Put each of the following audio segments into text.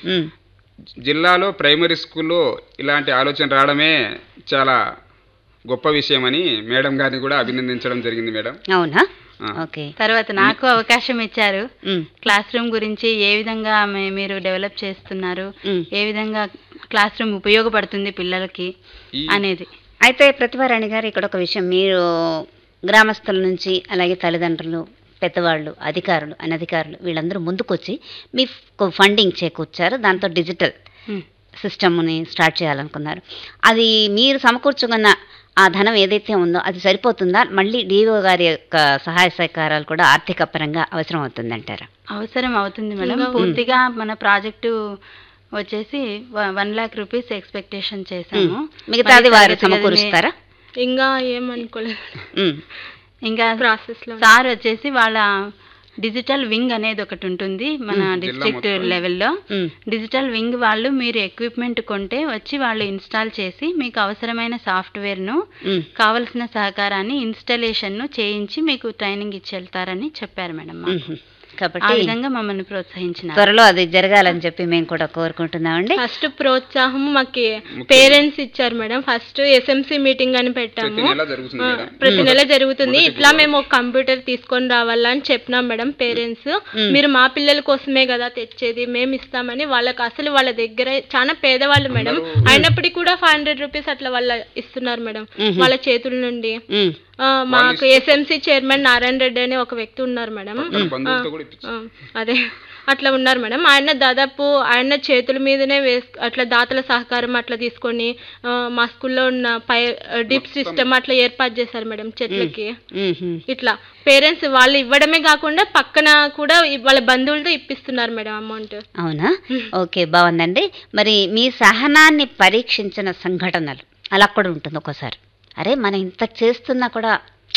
ఉమ్, జిల్లాలో ప్రైమరీ స్కూల్లో ఇలాంటి ఆలోచన రావడమే చాలా గొప్ప విషయమని మేడం గారిని కూడా అభినందించడం జరిగింది మేడం అవునా ఆ. ఓకే తర్వాత నాకు అవకాశం ఇచ్చారు ఉమ్, క్లాస్ రూమ్ గురించి ఏ విధంగా మీ- మీరు డెవలప్ చేస్తున్నారు ఉమ్. ఏ విధంగా క్లాస్ రూమ్ ఉపయోగపడుతుంది పిల్లలకి ఈ అనేది అయితే ప్రతిభారాణి గారు ఇక్కడ ఒక విషయం మీరు గ్రామస్తుల నుంచి అలాగే తల్లిదండ్రులు పెద్దవాళ్ళు అధికారులు అనధికారులు వీళ్ళందరూ ముందుకొచ్చి మీ ఫండింగ్ చేకూర్చారు దాంతో డిజిటల్ ఉమ్. సిస్టమ్ని స్టార్ట్ చేయాలనుకున్నారు అది మీరు సమకూర్చుకున్న ఆ ధనం ఏదైతే ఉందో అది సరిపోతుందా మళ్ళీ డిఓ గారి యొక్క సహాయ సహకారాలు కూడా ఆర్థిక పరంగా అవసరం అవుతుందంటారా అవసరం అవుతుంది మేడం పూర్తిగా మన ప్రాజెక్టు వచ్చేసి వన్ లాక్ రూపీస్ ఎక్స్పెక్టేషన్ చేశాము మిగతాది మరి వారు తరగతి గదిని- సమకూరుస్తారా ఇంకా ఏమనుకోలేదు ఉమ్, ఇంకా ప్రాసెస్ లో సార్ వచ్చేసి వాళ్ళ డిజిటల్ వింగ్ అనేది ఒకటి ఉంటుంది మన డిస్ట్రిక్ట్ లెవెల్లో ఉమ్, డిజిటల్ వింగ్ వాళ్ళు మీరు ఎక్విప్మెంట్ కొంటే వచ్చి వాళ్ళు ఇన్స్టాల్ చేసి మీకు అవసరమైన సాఫ్ట్వేర్ను ఉమ్. కావలసిన సహకారాన్ని ఇన్స్టాలేషన్ను చేయించి మీకు ట్రైనింగ్ ఇచ్చి వెళ్తారని చెప్పారు మేడం మాకు. ఉమ్. ఆ కాబట్టి విధంగా మమ్మల్ని ప్రోత్సహించినారు త్వరలో అది జరగాలని చెప్పి మేము కూడా కోరుకుంటున్నామండి ఫస్ట్ ప్రోత్సాహం మాకు పేరెంట్స్ ఇచ్చారు మేడం ఫస్ట్ ఎస్ఎంసి మీటింగ్ అని ప్రతి పెట్టాము నెల జరుగుతుంది ఆ, మేడం ప్రతి నెల జరుగుతుంది ఇట్లా మేము ఒక కంప్యూటర్ తీసుకొని రావాలని చెప్పినాం మేడం పేరెంట్స్ మీరు మా పిల్లల కోసమే కదా తెచ్చేది మేము ఇస్తామని వాళ్ళకి అసలు వాళ్ళ దగ్గర చాలా పేదవాళ్ళు మేడం అయినప్పటికీ కూడా ఫైవ్ హండ్రెడ్ రూపీస్ అట్లా వాళ్ళ ఇస్తున్నారు మేడం వాళ్ళ చేతుల నుండి ఉమ్, ఆ, మాకు ఎస్ఎంసి చైర్మన్ నారాయణ రెడ్డి అనే ఒక వ్యక్తి ఉన్నారు మేడం పక్కన బంధువులతో కూడా ఇప్పించారు ఆ, అదే అట్లా ఉన్నారు మేడం ఆయన దాదాపు ఆయన చేతుల మీదనే వేసు అట్లా దాతల సహకారం అట్లా తీసుకొని ఆ, మా స్కూల్లో ఉన్న పై డిప్ సిస్టమ్ అట్లా ఏర్పాటు చేశారు మేడం చెట్లకి ఉమ్, ఉమ్. ఇట్లా పేరెంట్స్ వాళ్ళు ఇవ్వడమే కాకుండా పక్కన కూడా ఇ- వాళ్ళ బంధువులతో ఇప్పిస్తున్నారు మేడం అమౌంట్ అవునా ఓకే బాగుందండి మరి మీ సహనాన్ని పరీక్షించిన సంఘటనలు అలా కూడా ఉంటుంది ఒక్కోసారి అరే మనం ఇంత చేస్తున్నా కూడా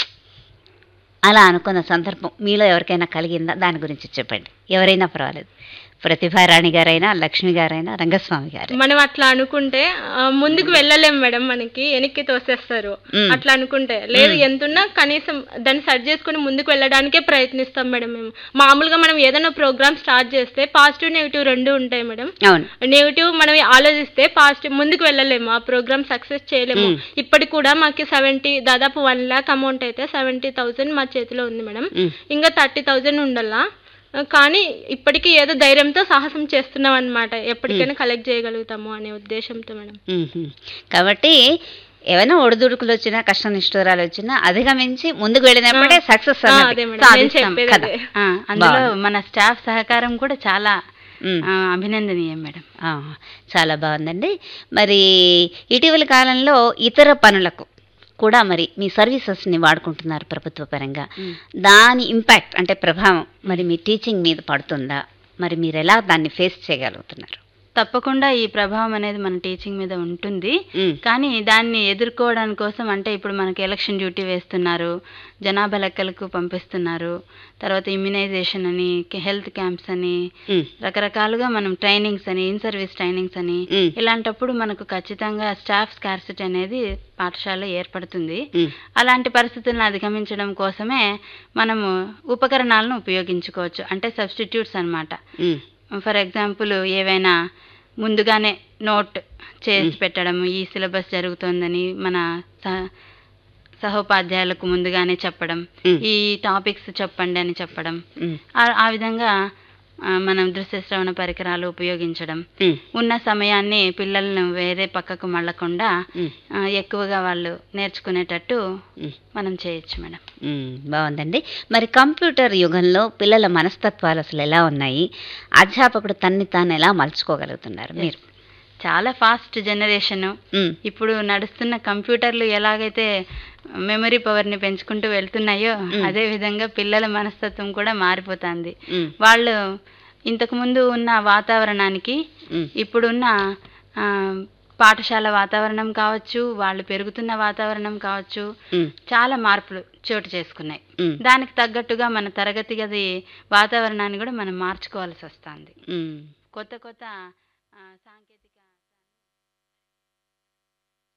అలా అనుకున్న సందర్భం మీలో ఎవరికైనా కలిగిందా దాని గురించి చెప్పండి ఎవరైనా పర్వాలేదు ప్రతిభారాణి గారైనా లక్ష్మి గారైనా రంగస్వామి గారు మనం అట్లా అనుకుంటే ఆ, ముందుకు వెళ్ళలేం మేడం మనకి వెనక్కి తోసేస్తారు మ్మ్. అట్లా అనుకుంటే లేదు ఎంతున్నా కనీసం దాన్ని సర్చ్ చేసుకుని ముందుకు వెళ్ళడానికే ప్రయత్నిస్తాం మేడం మేము మామూలుగా మనం ఏదైనా ప్రోగ్రామ్ స్టార్ట్ చేస్తే పాజిటివ్ నెగిటివ్ రెండు ఉంటాయి మేడం అవును నెగిటివ్ మనం ఆలోచిస్తే పాజిటివ్ ముందుకు వెళ్ళలేము ఆ ప్రోగ్రామ్ సక్సెస్ చేయలేము ఇప్పటికి కూడా మాకు సెవెంటీ దాదాపు వన్ ల్యాక్ అమౌంట్ అయితే సెవెంటీ థౌసండ్ మా చేతిలో ఉంది మేడం మ్మ్. ఇంకా థర్టీ థౌజండ్ ఉండాలా కానీ ఇప్పటికీ ఏదో ధైర్యంతో సాహసం చేస్తున్నాం అనమాట ఎప్పటికైనా కలెక్ట్ చేయగలుగుతాము అనే ఉద్దేశంతో మేడం మ్మ్. కాబట్టి ఏమైనా ఒడిదుడుకులు వచ్చినా కష్ట నిష్ఠూరాలు వచ్చినా అధిగమించి ముందుకు వెళ్ళినప్పుడే సక్సెస్ ఆ, అదే మేడం నేను చెప్పేది కదా అదే. ఆ, అందులో మన స్టాఫ్ సహకారం కూడా చాలా మ్మ్. ఆ, అభినందనీయం మేడం ఆ, చాలా బాగుందండి మరి ఇటీవల కాలంలో ఇతర పనులకు కూడా మరి మీ సర్వీసెస్ని వాడుకుంటున్నారు ప్రభుత్వ పరంగా దాని ఇంపాక్ట్ అంటే ప్రభావం మరి మీ టీచింగ్ మీద పడుతుందా మరి మీరు ఎలా దాన్ని ఫేస్ చేయగలుగుతున్నారు తప్పకుండా ఈ ప్రభావం అనేది మన టీచింగ్ మీద ఉంటుంది మ్మ్. కానీ దాన్ని ఎదుర్కోవడానికి కోసం అంటే ఇప్పుడు మనకి ఎలక్షన్ డ్యూటీ వేస్తున్నారు జనాభా లెక్కలకు పంపిస్తున్నారు తర్వాత ఇమ్యునైజేషన్ అని హెల్త్ క్యాంప్స్ అని మ్మ్. రకరకాలుగా మనం ట్రైనింగ్స్ అని ఇన్ సర్వీస్ ట్రైనింగ్స్ అని మ్మ్. ఇలాంటప్పుడు మనకు ఖచ్చితంగా స్టాఫ్ స్కార్సిటీ అనేది పాఠశాలలో ఏర్పడుతుంది మ్మ్. అలాంటి పరిస్థితులను అధిగమించడం కోసమే మనము ఉపకరణాలను ఉపయోగించుకోవచ్చు అంటే సబ్స్టిట్యూట్స్ అన్నమాట మ్మ్. ఫర్ ఎగ్జాంపుల్ ఏవైనా ముందుగానే నోట్ చేసి పెట్టడం ఈ సిలబస్ జరుగుతోందని మన సహ- సహోపాధ్యాయులకు ముందుగానే చెప్పడం మ్మ్. ఈ టాపిక్స్ చెప్పండి అని చెప్పడం మ్మ్. ఆ- ఆ విధంగా ఆ, మనం దృశ్య శ్రవణ పరికరాలు ఉపయోగించడం మ్మ్. ఉన్న సమయాన్ని పిల్లలను వేరే పక్కకు మళ్ళకుండా మ్మ్. ఆ, ఎక్కువగా వాళ్ళు నేర్చుకునేటట్టు మ్మ్. మనం చేయొచ్చు మేడం మ్మ్. బాగుందండి మరి కంప్యూటర్ యుగంలో పిల్లల మనస్తత్వాలు అసలు ఎలా ఉన్నాయి అధ్యాపకుడు తన్ని తాను ఎలా మలుచుకోగలుగుతున్నారు మీరు చాలా ఫాస్ట్ జనరేషను మ్మ్. ఇప్పుడు నడుస్తున్న కంప్యూటర్లు ఎలాగైతే మెమరీ పవర్ని పెంచుకుంటూ వెళ్తున్నాయో అదే విధంగా పిల్లల మనస్తత్వం కూడా మారిపోతుంది మ్మ్. వాళ్ళు ఇంతకుముందు ఉన్న వాతావరణానికి మ్మ్. ఇప్పుడున్న ఆ, పాఠశాల వాతావరణం కావచ్చు వాళ్ళు పెరుగుతున్న వాతావరణం కావచ్చు మ్మ్. చాలా మార్పులు చోటు చేసుకున్నాయి మ్మ్. దానికి తగ్గట్టుగా మన తరగతి గది వాతావరణాన్ని కూడా మనం మార్చుకోవాల్సి వస్తుంది మ్మ్. కొత్త కొత్త ఆ, సాంకేతిక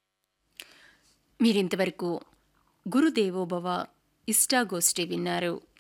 మీరింతవరకు గురుదేవోభవ ఇష్టాగోష్ఠి విన్నారు